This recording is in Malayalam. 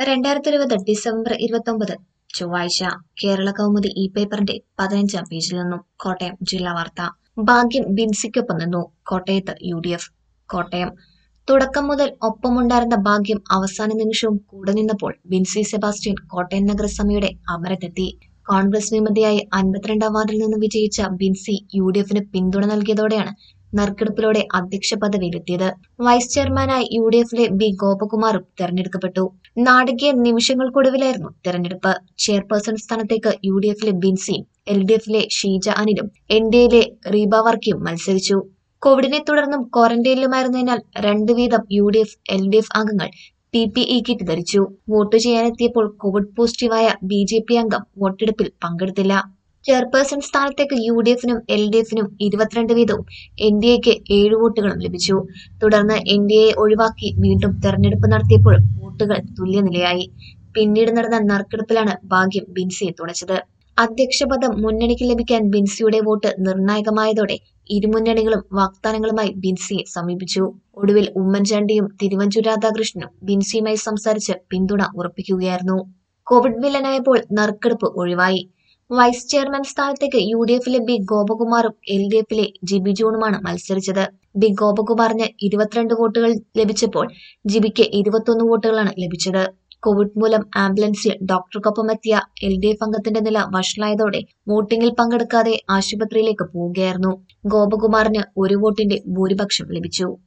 രണ്ടായിരത്തി ഇരുപത് ഡിസംബർ ഇരുപത്തൊമ്പത് ചൊവ്വാഴ്ച കേരള കൗമുദി ഇ പേപ്പറിന്റെ പതിനഞ്ചാം പേജിൽ നിന്നും കോട്ടയം ജില്ലാ വാർത്ത ഭാഗ്യം ബിൻസിക്കൊപ്പം നിന്നു കോട്ടയത്ത് യു ഡി എഫ് കോട്ടയം തുടക്കം മുതൽ ഒപ്പമുണ്ടായിരുന്ന ഭാഗ്യം അവസാന നിമിഷവും കൂടെ നിന്നപ്പോൾ ബിൻസി സെബാസ്റ്റ്യൻ കോട്ടയം നഗരസഭയുടെ അമരത്തെത്തി കോൺഗ്രസ് വിമതിയായി അൻപത്തിരണ്ടാം വാർഡിൽ നിന്ന് വിജയിച്ച ബിൻസി യു ഡി എഫിന് പിന്തുണ നൽകിയതോടെയാണ് നറുക്കെടുപ്പിലൂടെ അധ്യക്ഷ പദവിയിലെത്തിയത് വൈസ് ചെയർമാനായി യു ഡി എഫിലെ ബി ഗോപകുമാറും തെരഞ്ഞെടുക്കപ്പെട്ടു നാടകീയ നിമിഷങ്ങൾക്കൊടുവിലായിരുന്നു തെരഞ്ഞെടുപ്പ് ചെയർപേഴ്സൺ സ്ഥാനത്തേക്ക് യു ഡി എഫിലെ ബിൻസിയും എൽ ഡി എഫിലെ ഷീജ അനിലും എൻ ഡി എയിലെ റീബ വർക്കിയും മത്സരിച്ചു കോവിഡിനെ തുടർന്നും ക്വാറന്റൈനിലുമായിരുന്നതിനാൽ രണ്ട് വീതം U D F L D F അംഗങ്ങൾ പി പി ഇ കിറ്റ് ധരിച്ചു വോട്ട് ചെയ്യാനെത്തിയപ്പോൾ കോവിഡ് പോസിറ്റീവായ ബി ജെ പി അംഗം വോട്ടെടുപ്പിൽ പങ്കെടുത്തില്ല ചെയർപേഴ്സൺ സ്ഥാനത്തേക്ക് യു ഡി എഫിനും എൽ ഡി എഫിനും ഇരുപത്തിരണ്ട് വീതവും എൻ ഡി എക്ക് ഏഴ് വോട്ടുകളും ലഭിച്ചു തുടർന്ന് എൻ ഡി എ ഒഴിവാക്കി വീണ്ടും തെരഞ്ഞെടുപ്പ് നടത്തിയപ്പോൾ വോട്ടുകൾ തുല്യനിലയായി പിന്നീട് നടന്ന നറുക്കെടുപ്പിലാണ് ഭാഗ്യം ബിൻസിയെ തുണച്ചത് അധ്യക്ഷപദം മുന്നണിക്ക് ലഭിക്കാൻ ബിൻസിയുടെ വോട്ട് നിർണായകമായതോടെ ഇരുമുന്നണികളും വാഗ്ദാനങ്ങളുമായി ബിൻസിയെ സമീപിച്ചു ഒടുവിൽ ഉമ്മൻചാണ്ടിയും തിരുവഞ്ചൂർ രാധാകൃഷ്ണനും ബിൻസിയുമായി സംസാരിച്ച് പിന്തുണ ഉറപ്പിക്കുകയായിരുന്നു കോവിഡ് വില്ലനായപ്പോൾ നറുക്കെടുപ്പ് ഒഴിവായി വൈസ് ചെയർമാൻ സ്ഥാനത്തേക്ക് യു ഡി എഫിലെ ബി ഗോപകുമാറും എൽ ഡി എഫിലെ ജിബി ജോണുമാണ് മത്സരിച്ചത് ബി ഗോപകുമാറിന് ഇരുപത്തിരണ്ട് വോട്ടുകൾ ലഭിച്ചപ്പോൾ ജിബിക്ക് ഇരുപത്തൊന്ന് വോട്ടുകളാണ് ലഭിച്ചത് കോവിഡ് മൂലം ആംബുലൻസിൽ ഡോക്ടർക്കൊപ്പം എത്തിയ എൽ ഡി എഫ് അംഗത്തിന്റെ നില വഷളായതോടെ വോട്ടിംഗിൽ പങ്കെടുക്കാതെ ആശുപത്രിയിലേക്ക് പോവുകയായിരുന്നു ഗോപകുമാറിന് ഒരു വോട്ടിന്റെ ഭൂരിപക്ഷം ലഭിച്ചു